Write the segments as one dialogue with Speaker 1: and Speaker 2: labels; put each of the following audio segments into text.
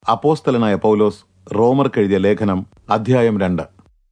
Speaker 1: അപ്പോസ്തലനായ പൗലോസ് റോമർക്കെഴുതിയ ലേഖനം അധ്യായം രണ്ട്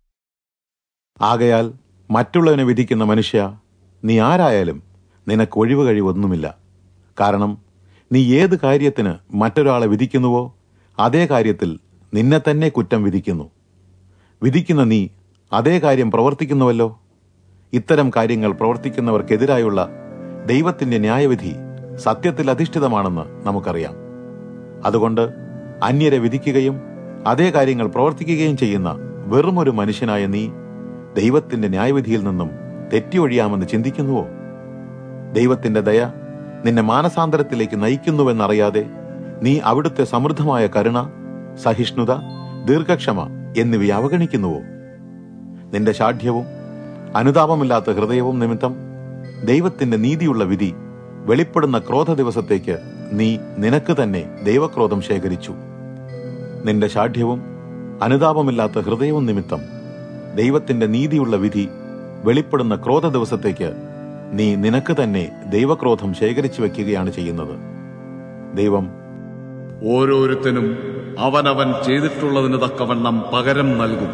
Speaker 1: ആകയാൽ മറ്റുള്ളവനെ വിധിക്കുന്ന മനുഷ്യ നീ ആരായാലും നിനക്ക് ഒഴിവ് കഴിവൊന്നുമില്ല കാരണം നീ ഏത് കാര്യത്തിന് മറ്റൊരാളെ വിധിക്കുന്നുവോ അതേ കാര്യത്തിൽ നിന്നെ തന്നെ കുറ്റം വിധിക്കുന്നു വിധിക്കുന്ന നീ അതേ കാര്യം പ്രവർത്തിക്കുന്നുവല്ലോ ഇത്തരം കാര്യങ്ങൾ പ്രവർത്തിക്കുന്നവർക്കെതിരായുള്ള ദൈവത്തിന്റെ ന്യായവിധി സത്യത്തിൽ അധിഷ്ഠിതമാണെന്ന് നമുക്കറിയാം അതുകൊണ്ട് അന്യരെ വിധിക്കുകയും അതേ കാര്യങ്ങൾ പ്രവർത്തിക്കുകയും ചെയ്യുന്ന വെറുമൊരു മനുഷ്യനായ നീ ദൈവത്തിന്റെ ന്യായവിധിയിൽ നിന്നും തെറ്റിയൊഴിയാമെന്ന് ചിന്തിക്കുന്നുവോ ദൈവത്തിന്റെ ദയ നിന്നെ മാനസാന്തരത്തിലേക്ക് നയിക്കുന്നുവെന്നറിയാതെ നീ അവിടുത്തെ സമൃദ്ധമായ കരുണ സഹിഷ്ണുത ദീർഘക്ഷമ എന്നിവയെ അവഗണിക്കുന്നുവോ നിന്റെ ശാഠ്യവും അനുതാപമില്ലാത്ത ഹൃദയവും നിമിത്തം ദൈവത്തിന്റെ നീതിയുള്ള വിധി വെളിപ്പെടുന്ന ക്രോധ ദിവസത്തേക്ക് നീ നിനക്ക് തന്നെ ദൈവക്രോധം ശേഖരിച്ചു നിന്റെ ശാഠ്യവും അനുതാപമില്ലാത്ത ഹൃദയവും നിമിത്തം ദൈവത്തിന്റെ നീതിയുള്ള വിധി വെളിപ്പെടുന്ന ക്രോധ ദിവസത്തേക്ക് നീ നിനക്ക് തന്നെ ദൈവക്രോധം ശേഖരിച്ചു വെക്കുകയാണ് ചെയ്യുന്നത് ദൈവം
Speaker 2: ഓരോരുത്തനും അവനവൻ ചെയ്തിട്ടുള്ളതിന് തക്കവണ്ണം പകരം നൽകും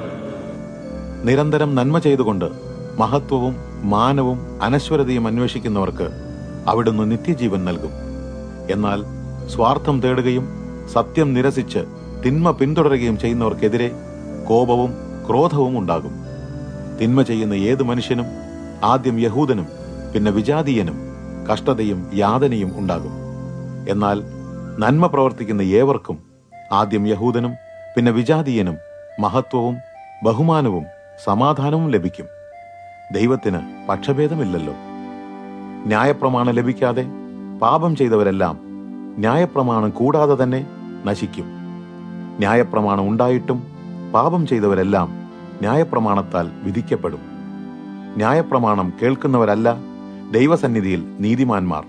Speaker 1: നിരന്തരം നന്മ ചെയ്തുകൊണ്ട് മഹത്വവും മാനവും അനശ്വരതയും അന്വേഷിക്കുന്നവർക്ക് അവിടുന്ന് നിത്യജീവൻ നൽകും എന്നാൽ സ്വാർത്ഥം തേടുകയും സത്യം നിരസിച്ച് തിന്മ പിന്തുടരുകയും ചെയ്യുന്നവർക്കെതിരെ കോപവും ക്രോധവും ഉണ്ടാകും തിന്മ ചെയ്യുന്ന ഏത് മനുഷ്യനും ആദ്യം യഹൂദനും പിന്നെ വിജാതീയനും കഷ്ടതയും യാതനയും ഉണ്ടാകും എന്നാൽ നന്മ പ്രവർത്തിക്കുന്ന ഏവർക്കും ആദ്യം യഹൂദനും പിന്നെ വിജാതീയനും മഹത്വവും ബഹുമാനവും സമാധാനവും ലഭിക്കും ദൈവത്തിന് പക്ഷഭേദമില്ലല്ലോ ന്യായപ്രമാണം ലഭിക്കാതെ പാപം ചെയ്തവരെല്ലാം ന്യായപ്രമാണം കൂടാതെ തന്നെ നശിക്കും ന്യായപ്രമാണം ഉണ്ടായിട്ടും പാപം ചെയ്തവരെല്ലാം ന്യായപ്രമാണത്താൽ വിധിക്കപ്പെടും ന്യായപ്രമാണം കേൾക്കുന്നവരല്ല ദൈവസന്നിധിയിൽ നീതിമാന്മാർ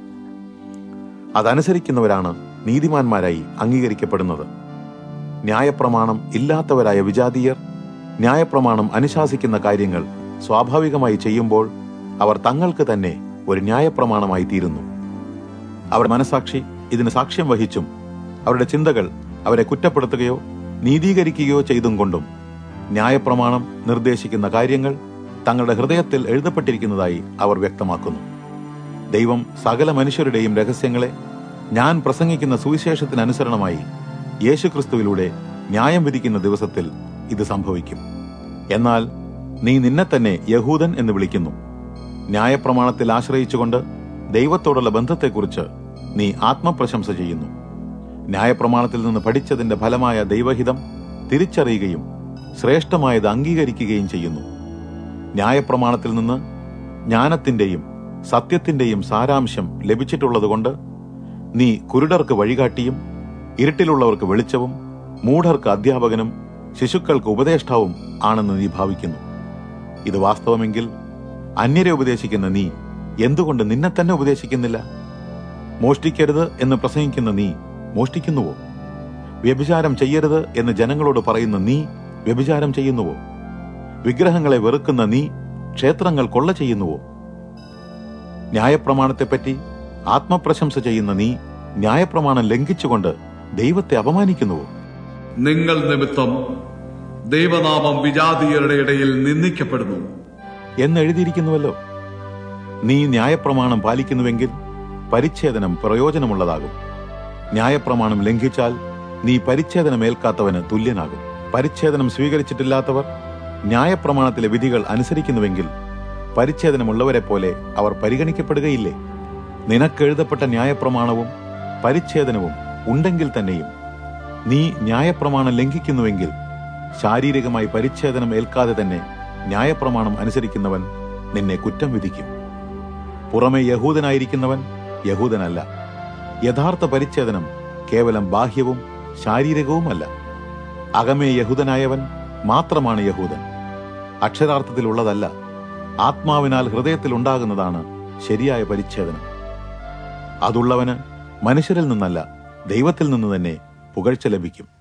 Speaker 1: അതനുസരിക്കുന്നവരാണ് നീതിമാന്മാരായി അംഗീകരിക്കപ്പെടുന്നത് ന്യായപ്രമാണം ഇല്ലാത്തവരായ വിജാതീയർ ന്യായപ്രമാണം അനുശാസിക്കുന്ന കാര്യങ്ങൾ സ്വാഭാവികമായി ചെയ്യുമ്പോൾ അവർ തങ്ങൾക്ക് തന്നെ ഒരു ന്യായപ്രമാണമായി തീരുന്നു അവരുടെ മനസാക്ഷി ഇതിന് സാക്ഷ്യം വഹിച്ചും അവരുടെ ചിന്തകൾ അവരെ കുറ്റപ്പെടുത്തുകയോ നീതീകരിക്കുകയോ ചെയ്തും കൊണ്ടും ന്യായപ്രമാണം നിർദ്ദേശിക്കുന്ന കാര്യങ്ങൾ തങ്ങളുടെ ഹൃദയത്തിൽ എഴുതപ്പെട്ടിരിക്കുന്നതായി അവർ വ്യക്തമാക്കുന്നു ദൈവം സകല മനുഷ്യരുടെയും രഹസ്യങ്ങളെ ഞാൻ പ്രസംഗിക്കുന്ന സുവിശേഷത്തിനനുസരണമായി യേശുക്രിസ്തുവിലൂടെ ന്യായം വിധിക്കുന്ന ദിവസത്തിൽ ഇത് സംഭവിക്കും എന്നാൽ നീ നിന്നെ തന്നെ യഹൂദൻ എന്ന് വിളിക്കുന്നു ന്യായപ്രമാണത്തിൽ ആശ്രയിച്ചുകൊണ്ട് ദൈവത്തോടുള്ള ബന്ധത്തെക്കുറിച്ച് നീ ആത്മപ്രശംസ ചെയ്യുന്നു ന്യായപ്രമാണത്തിൽ നിന്ന് പഠിച്ചതിന്റെ ഫലമായ ദൈവഹിതം തിരിച്ചറിയുകയും ശ്രേഷ്ഠമായത് അംഗീകരിക്കുകയും ചെയ്യുന്നു ന്യായപ്രമാണത്തിൽ നിന്ന് ജ്ഞാനത്തിന്റെയും സത്യത്തിന്റെയും സാരാംശം ലഭിച്ചിട്ടുള്ളതുകൊണ്ട് നീ കുരുടർക്ക് വഴികാട്ടിയും ഇരുട്ടിലുള്ളവർക്ക് വെളിച്ചവും മൂഢർക്ക് അധ്യാപകനും ശിശുക്കൾക്ക് ഉപദേഷ്ടാവും ആണെന്ന് നീ ഭാവിക്കുന്നു ഇത് വാസ്തവമെങ്കിൽ അന്യരെ ഉപദേശിക്കുന്ന നീ എന്തുകൊണ്ട് നിന്നെ തന്നെ ഉപദേശിക്കുന്നില്ല മോഷ്ടിക്കരുത് എന്ന് പ്രസംഗിക്കുന്ന നീ മോഷ്ടിക്കുന്നുവോ വ്യഭിചാരം ചെയ്യരുത് എന്ന് ജനങ്ങളോട് പറയുന്ന നീ വ്യഭിചാരം ചെയ്യുന്നുവോ വിഗ്രഹങ്ങളെ വെറുക്കുന്ന നീ ക്ഷേത്രങ്ങൾ കൊള്ള ചെയ്യുന്നുവോ ന്യായപ്രമാണത്തെപ്പറ്റി ആത്മപ്രശംസ ചെയ്യുന്ന നീ ന്യായപ്രമാണം ലംഘിച്ചുകൊണ്ട് ദൈവത്തെ അപമാനിക്കുന്നുവോ
Speaker 2: നിങ്ങൾ നിമിത്തം ദൈവനാമം വിജാതീയരുടെ ഇടയിൽ നിന്ദിക്കപ്പെടുന്നു
Speaker 1: എന്നെഴുതിയിരിക്കുന്നുവല്ലോ നീ ന്യായപ്രമാണം പാലിക്കുന്നുവെങ്കിൽ പരിച്ഛേദനം പ്രയോജനമുള്ളതാകും ന്യായപ്രമാണം ലംഘിച്ചാൽ നീ പരിച്ഛേദനം ഏൽക്കാത്തവന് തുല്യനാകും പരിച്ഛേദനം സ്വീകരിച്ചിട്ടില്ലാത്തവർ ന്യായപ്രമാണത്തിലെ വിധികൾ അനുസരിക്കുന്നുവെങ്കിൽ പരിച്ഛേദനമുള്ളവരെ പോലെ അവർ പരിഗണിക്കപ്പെടുകയില്ലേ നിനക്കെഴുതപ്പെട്ട ന്യായപ്രമാണവും പരിച്ഛേദനവും ഉണ്ടെങ്കിൽ തന്നെയും നീ ന്യായപ്രമാണം ലംഘിക്കുന്നുവെങ്കിൽ ശാരീരികമായി പരിച്ഛേദനം ഏൽക്കാതെ തന്നെ ന്യായപ്രമാണം അനുസരിക്കുന്നവൻ നിന്നെ കുറ്റം വിധിക്കും പുറമെ യഹൂദനായിരിക്കുന്നവൻ യഹൂദനല്ല യഥാർത്ഥ പരിച്ഛേദനം കേവലം ബാഹ്യവും ശാരീരികവുമല്ല അകമേ യഹൂദനായവൻ മാത്രമാണ് യഹൂദൻ അക്ഷരാർത്ഥത്തിലുള്ളതല്ല ആത്മാവിനാൽ ഹൃദയത്തിൽ ഉണ്ടാകുന്നതാണ് ശരിയായ പരിച്ഛേദനം അതുള്ളവന് മനുഷ്യരിൽ നിന്നല്ല ദൈവത്തിൽ നിന്ന് തന്നെ പുകഴ്ച ലഭിക്കും